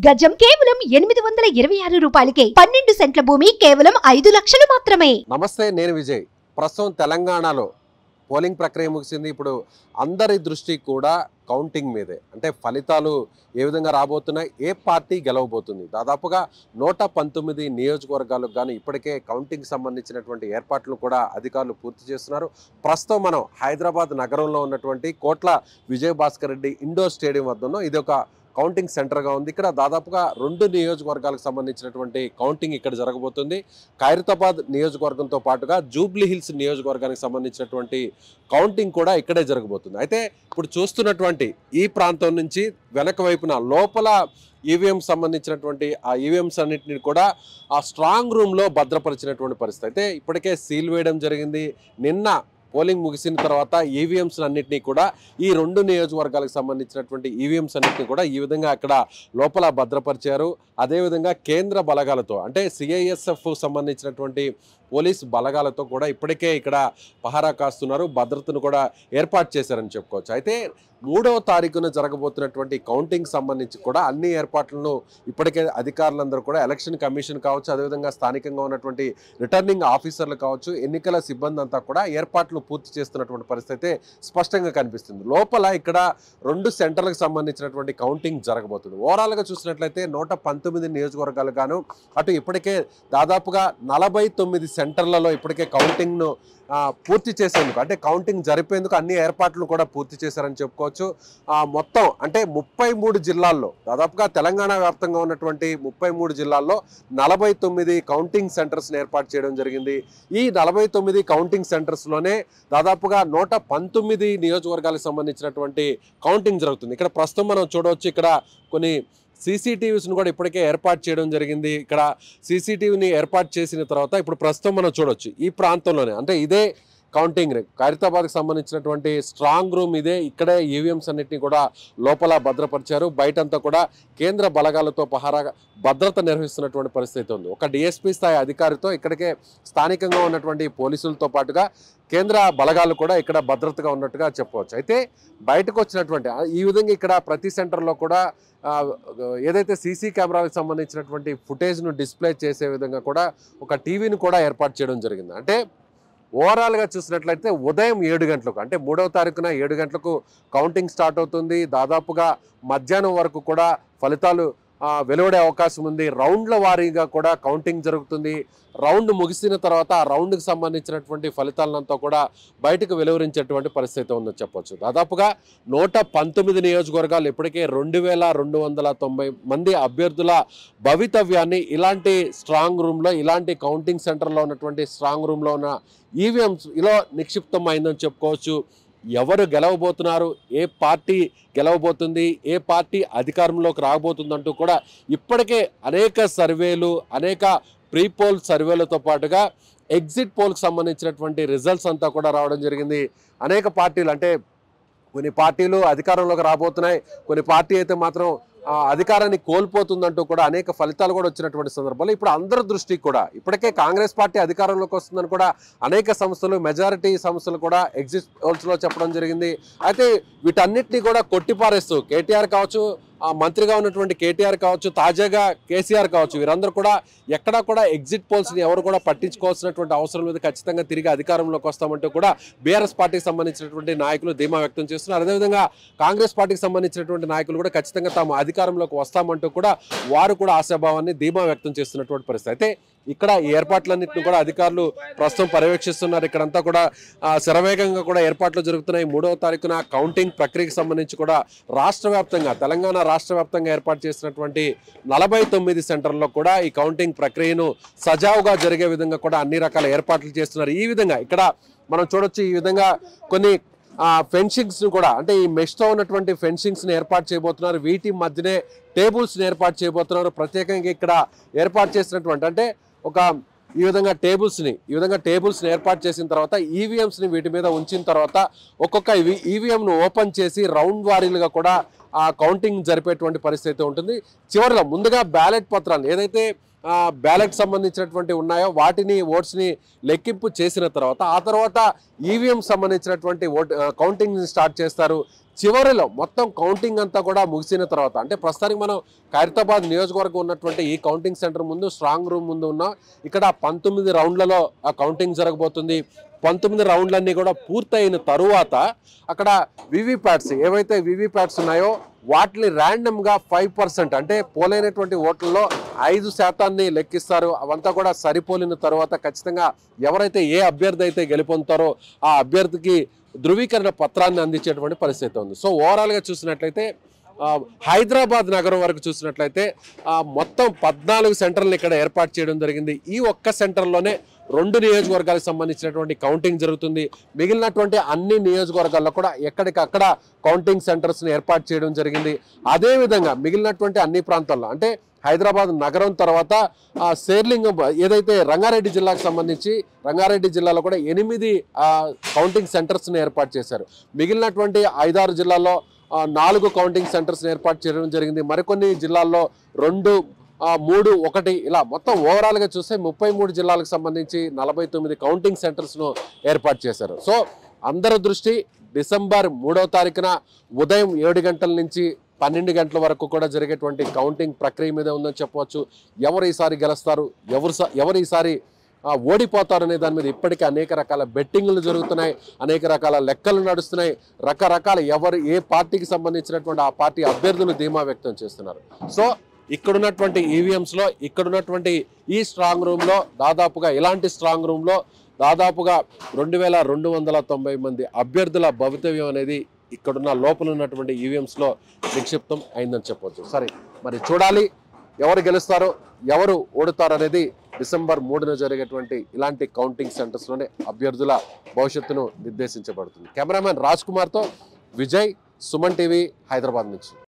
గజం కేవలం ఎనిమిది వందల ఇరవై ఆరు రూపాయలకే పన్నెండు సెంట్ల భూమి కేవలం ఐదు లక్షలు మాత్రమే నమస్తే నేను విజయ్ ప్రస్తుతం తెలంగాణలో పోలింగ్ ప్రక్రియ ముగిసింది ఇప్పుడు అందరి దృష్టి కూడా కౌంటింగ్ మీదే అంటే ఫలితాలు ఏ విధంగా రాబోతున్నాయి ఏ పార్టీ గెలవబోతుంది దాదాపుగా నూట పంతొమ్మిది నియోజకవర్గాలకు కానీ ఇప్పటికే కౌంటింగ్ సంబంధించినటువంటి ఏర్పాట్లు కూడా అధికారులు పూర్తి చేస్తున్నారు ప్రస్తుతం మనం హైదరాబాద్ నగరంలో ఉన్నటువంటి కోట్ల విజయభాస్కర్ రెడ్డి ఇండోర్ స్టేడియం వద్ద ఉన్నాం ఇది ఒక కౌంటింగ్ సెంటర్గా ఉంది ఇక్కడ దాదాపుగా రెండు నియోజకవర్గాలకు సంబంధించినటువంటి కౌంటింగ్ ఇక్కడ జరగబోతుంది ఖైరతాబాద్ నియోజకవర్గంతో పాటుగా జూబ్లీ హిల్స్ నియోజకవర్గానికి సంబంధించినటువంటి కౌంటింగ్ కూడా ఇక్కడే జరగబోతుంది అయితే ఇప్పుడు చూస్తున్నటువంటి ఈ ప్రాంతం నుంచి వెనక వైపున లోపల ఈవీఎం సంబంధించినటువంటి ఆ ఈవీఎంస్ అన్నింటిని కూడా ఆ స్ట్రాంగ్ రూమ్లో భద్రపరిచినటువంటి పరిస్థితి అయితే ఇప్పటికే సీల్ వేయడం జరిగింది నిన్న పోలింగ్ ముగిసిన తర్వాత ఈవీఎంస్ అన్నింటినీ కూడా ఈ రెండు నియోజకవర్గాలకు సంబంధించినటువంటి ఈవీఎంస్ అన్నింటినీ కూడా ఈ విధంగా అక్కడ లోపల భద్రపరిచారు అదేవిధంగా కేంద్ర బలగాలతో అంటే సిఐఎస్ఎఫ్ సంబంధించినటువంటి పోలీస్ బలగాలతో కూడా ఇప్పటికే ఇక్కడ పహారా కాస్తున్నారు భద్రతను కూడా ఏర్పాటు చేశారని చెప్పుకోవచ్చు అయితే మూడవ తారీఖున జరగబోతున్నటువంటి కౌంటింగ్ సంబంధించి కూడా అన్ని ఏర్పాట్లను ఇప్పటికే అధికారులందరూ కూడా ఎలక్షన్ కమిషన్ కావచ్చు అదేవిధంగా స్థానికంగా ఉన్నటువంటి రిటర్నింగ్ ఆఫీసర్లు కావచ్చు ఎన్నికల సిబ్బంది అంతా కూడా ఏర్పాట్లు పూర్తి చేస్తున్నటువంటి పరిస్థితి అయితే స్పష్టంగా కనిపిస్తుంది లోపల ఇక్కడ రెండు సెంటర్లకు సంబంధించినటువంటి కౌంటింగ్ జరగబోతుంది ఓవరాల్గా చూసినట్లయితే నూట పంతొమ్మిది నియోజకవర్గాలు గాను అటు ఇప్పటికే దాదాపుగా నలభై తొమ్మిది సెంటర్లలో ఇప్పటికే కౌంటింగ్ను ఆ, పూర్తి చేసేందుకు అంటే కౌంటింగ్ జరిపేందుకు అన్ని ఏర్పాట్లు కూడా పూర్తి చేశారని చెప్పుకోవచ్చు ఆ, మొత్తం అంటే ముప్పై మూడు జిల్లాల్లో దాదాపుగా తెలంగాణ వ్యాప్తంగా ఉన్నటువంటి ముప్పై మూడు జిల్లాల్లో నలభై తొమ్మిది కౌంటింగ్ సెంటర్స్ని ఏర్పాటు చేయడం జరిగింది ఈ నలభై తొమ్మిది కౌంటింగ్ సెంటర్స్లోనే దాదాపుగా నూట పంతొమ్మిది నియోజకవర్గాలకు సంబంధించినటువంటి కౌంటింగ్ జరుగుతుంది ఇక్కడ ప్రస్తుతం మనం చూడవచ్చు ఇక్కడ కొన్ని సీసీటీవీస్ను కూడా ఇప్పటికే ఏర్పాటు చేయడం జరిగింది ఇక్కడ సీసీటీవీని ఏర్పాటు చేసిన తర్వాత ఇప్పుడు ప్రస్తుతం మనం చూడొచ్చు ఈ ప్రాంతంలోనే అంటే ఇదే కౌంటింగ్ ఖైరతాబాద్కి సంబంధించినటువంటి స్ట్రాంగ్ రూమ్ ఇదే ఇక్కడే ఈవీఎంస్ అన్నిటిని కూడా లోపల భద్రపరిచారు బయటంతా కూడా కేంద్ర బలగాలతో పహారా భద్రత నిర్వహిస్తున్నటువంటి పరిస్థితి ఉంది ఒక డిఎస్పీ స్థాయి అధికారితో ఇక్కడికే స్థానికంగా ఉన్నటువంటి పోలీసులతో పాటుగా కేంద్ర బలగాలు కూడా ఇక్కడ భద్రతగా ఉన్నట్టుగా చెప్పవచ్చు అయితే బయటకు వచ్చినటువంటి ఆ, ఈ విధంగా ఇక్కడ ప్రతి సెంటర్లో కూడా ఆ, ఏదైతే సీసీ కెమెరాలకు సంబంధించినటువంటి ఫుటేజ్ను డిస్ప్లే చేసే విధంగా కూడా ఒక టీవీని కూడా ఏర్పాటు చేయడం జరిగింది అంటే ఓవరాల్గా చూసినట్లయితే ఉదయం ఏడు గంటలకు అంటే మూడవ తారీఖున ఏడు గంటలకు కౌంటింగ్ స్టార్ట్ అవుతుంది దాదాపుగా మధ్యాహ్నం వరకు కూడా ఫలితాలు ఆ, వెలువడే అవకాశం ఉంది రౌండ్ల వారీగా కూడా కౌంటింగ్ జరుగుతుంది రౌండ్ ముగిసిన తర్వాత ఆ రౌండ్కి సంబంధించినటువంటి ఫలితాలంతా కూడా బయటకు వెలువరించేటువంటి పరిస్థితి ఉందని చెప్పొచ్చు దాదాపుగా నూట పంతొమ్మిది నియోజకవర్గాలు ఇప్పటికే రెండు వేల రెండు వందల తొంభై మంది అభ్యర్థుల భవితవ్యాన్ని ఇలాంటి స్ట్రాంగ్ రూమ్లో ఇలాంటి కౌంటింగ్ సెంటర్లో ఉన్నటువంటి స్ట్రాంగ్ రూమ్లో ఉన్న ఈవీఎంస్ ఇలా నిక్షిప్తం అయిందని చెప్పుకోవచ్చు ఎవరు గెలవబోతున్నారు ఏ పార్టీ గెలవబోతుంది ఏ పార్టీ అధికారంలోకి రాబోతుందంటూ కూడా ఇప్పటికే అనేక సర్వేలు అనేక ప్రీ పోల్ సర్వేలతో పాటుగా ఎగ్జిట్ పోల్కి సంబంధించినటువంటి రిజల్ట్స్ అంతా కూడా రావడం జరిగింది అనేక పార్టీలు అంటే కొన్ని పార్టీలు అధికారంలోకి రాబోతున్నాయి కొన్ని పార్టీ అయితే మాత్రం ఆ, అధికారాన్ని కోల్పోతుందంటూ కూడా అనేక ఫలితాలు కూడా వచ్చినటువంటి సందర్భంలో ఇప్పుడు అందరి దృష్టికి కూడా ఇప్పటికే కాంగ్రెస్ పార్టీ అధికారంలోకి వస్తుందని కూడా అనేక సంస్థలు మెజారిటీ సంస్థలు కూడా ఎగ్జిట్ పోల్స్లో చెప్పడం జరిగింది అయితే వీటన్నిటిని కూడా కొట్టిపారేస్తూ కేటీఆర్ కావచ్చు ఆ మంత్రిగా ఉన్నటువంటి కేటీఆర్ కావచ్చు తాజాగా కేసీఆర్ కావచ్చు వీరందరూ కూడా ఎక్కడా కూడా ఎగ్జిట్ పోల్స్ని ఎవరు కూడా పట్టించుకోవాల్సినటువంటి అవసరం లేదు ఖచ్చితంగా తిరిగి అధికారంలోకి వస్తామంటూ కూడా బీఆర్ఎస్ పార్టీకి సంబంధించినటువంటి నాయకులు ధీమా వ్యక్తం చేస్తున్నారు అదేవిధంగా కాంగ్రెస్ పార్టీకి సంబంధించినటువంటి నాయకులు కూడా ఖచ్చితంగా తాము అధికారంలోకి వస్తామంటూ కూడా వారు కూడా ఆశాభావాన్ని ధీమా వ్యక్తం చేస్తున్నటువంటి పరిస్థితి అయితే ఇక్కడ ఈ ఏర్పాట్లన్నింటిని కూడా అధికారులు ప్రస్తుతం పర్యవేక్షిస్తున్నారు ఇక్కడంతా కూడా ఆ, శరవేగంగా కూడా ఏర్పాట్లు జరుగుతున్నాయి మూడవ తారీఖున కౌంటింగ్ ప్రక్రియకు సంబంధించి కూడా రాష్ట్ర వ్యాప్తంగా తెలంగాణ రాష్ట్ర వ్యాప్తంగా ఏర్పాటు చేసినటువంటి నలభై తొమ్మిది సెంటర్లో కూడా ఈ కౌంటింగ్ ప్రక్రియను సజావుగా జరిగే విధంగా కూడా అన్ని రకాల ఏర్పాట్లు చేస్తున్నారు ఈ విధంగా ఇక్కడ మనం చూడొచ్చు ఈ విధంగా కొన్ని ఫెన్సింగ్స్ కూడా అంటే ఈ మెష్తో ఉన్నటువంటి ఫెన్సింగ్స్ ని ఏర్పాటు చేయబోతున్నారు వీటి మధ్యనే టేబుల్స్ ని ఏర్పాటు చేయబోతున్నారు ప్రత్యేకంగా ఇక్కడ ఏర్పాటు చేసినటువంటి అంటే ఒక ఈ విధంగా టేబుల్స్ని ఈ విధంగా టేబుల్స్ని ఏర్పాటు చేసిన తర్వాత ఈవీఎంస్ని వీటి మీద ఉంచిన తర్వాత ఒక్కొక్క ఈవీఎంను ఓపెన్ చేసి రౌండ్ వారీలుగా కూడా ఆ కౌంటింగ్ జరిపేటువంటి పరిస్థితి ఉంటుంది చివరిలో ముందుగా బ్యాలెట్ పత్రాలు ఏదైతే బ్యాలెట్ సంబంధించినటువంటి ఉన్నాయో వాటిని ఓట్స్ని లెక్కింపు చేసిన తర్వాత ఆ తర్వాత ఈవీఎం సంబంధించినటువంటి ఓట్ కౌంటింగ్ స్టార్ట్ చేస్తారు చివరిలో మొత్తం కౌంటింగ్ అంతా కూడా ముగిసిన తర్వాత అంటే ప్రస్తుతానికి మనం ఖైరతాబాద్ నియోజకవర్గం ఉన్నటువంటి ఈ కౌంటింగ్ సెంటర్ ముందు స్ట్రాంగ్ రూమ్ ముందు ఉన్నాం ఇక్కడ పంతొమ్మిది రౌండ్లలో ఆ కౌంటింగ్ జరగబోతుంది పంతొమ్మిది రౌండ్లన్నీ కూడా పూర్తయిన తరువాత అక్కడ వివిప్యాట్స్ ఏవైతే వివిప్యాట్స్ ఉన్నాయో వాటిని ర్యాండమ్గా ఫైవ్ పర్సెంట్ అంటే పోలైనటువంటి ఓట్లలో ఐదు శాతాన్ని లెక్కిస్తారు అవంతా కూడా సరిపోలిన తర్వాత ఖచ్చితంగా ఎవరైతే ఏ అభ్యర్థి అయితే గెలుపొందుతారో ఆ అభ్యర్థికి ధృవీకరణ పత్రాన్ని అందించేటువంటి పరిస్థితి ఉంది సో ఓవరాల్గా చూసినట్లయితే ఆ, హైదరాబాద్ నగరం వరకు చూసినట్లయితే ఆ, మొత్తం పద్నాలుగు సెంటర్లు ఇక్కడ ఏర్పాటు చేయడం జరిగింది ఈ ఒక్క సెంటర్లోనే రెండు నియోజకవర్గాలకు సంబంధించినటువంటి కౌంటింగ్ జరుగుతుంది మిగిలినటువంటి అన్ని నియోజకవర్గాల్లో కూడా ఎక్కడికక్కడ కౌంటింగ్ సెంటర్స్ని ఏర్పాటు చేయడం జరిగింది అదేవిధంగా మిగిలినటువంటి అన్ని ప్రాంతాల్లో అంటే హైదరాబాద్ నగరం తర్వాత ఆ, శేర్లింగం ఏదైతే రంగారెడ్డి జిల్లాకు సంబంధించి రంగారెడ్డి జిల్లాలో కూడా ఎనిమిది ఆ, కౌంటింగ్ సెంటర్స్ని ఏర్పాటు చేశారు మిగిలినటువంటి ఐదారు జిల్లాల్లో ఆ, నాలుగు కౌంటింగ్ సెంటర్స్ని ఏర్పాటు చేయడం జరిగింది మరికొన్ని జిల్లాల్లో రెండు ఆ, మూడు ఒకటి ఇలా మొత్తం ఓవరాల్గా చూస్తే ముప్పై మూడు జిల్లాలకు సంబంధించి నలభై తొమ్మిది కౌంటింగ్ సెంటర్స్ను ఏర్పాటు చేశారు సో అందరి దృష్టి డిసెంబర్ మూడో తారీఖున ఉదయం ఏడు గంటల నుంచి పన్నెండు గంటల వరకు కూడా జరిగేటువంటి కౌంటింగ్ ప్రక్రియ మీద ఉందని చెప్పవచ్చు ఎవరు ఈసారి గెలుస్తారు ఎవరు స- ఎవరు ఈసారి ఆ, ఓడిపోతారు అనే దాని మీద ఇప్పటికే అనేక రకాల బెట్టింగ్లు జరుగుతున్నాయి అనేక రకాల లెక్కలు నడుస్తున్నాయి రకరకాల ఎవరు ఏ పార్టీకి సంబంధించినటువంటి ఆ పార్టీ అభ్యర్థులు ధీమా వ్యక్తం చేస్తున్నారు సో ఇక్కడున్నటువంటి ఈవీఎంస్లో ఇక్కడున్నటువంటి ఈ స్ట్రాంగ్ రూమ్లో దాదాపుగా ఇలాంటి స్ట్రాంగ్ రూమ్లో దాదాపుగా రెండు వేల రెండు వందల తొంభై మంది అభ్యర్థుల భవితవ్యం అనేది ఇక్కడున్న లోపల ఉన్నటువంటి ఈవీఎంస్లో నిక్షిప్తం అయిందని చెప్పొచ్చు సరే మరి చూడాలి ఎవరు గెలుస్తారో ఎవరు ఓడుతారు అనేది డిసెంబర్ మూడున జరిగేటువంటి ఇలాంటి కౌంటింగ్ సెంటర్స్లోనే అభ్యర్థుల భవిష్యత్తును నిర్దేశించబడుతుంది కెమెరామెన్ రాజ్ కుమార్తో విజయ్ సుమన్ టీవీ హైదరాబాద్ నుంచి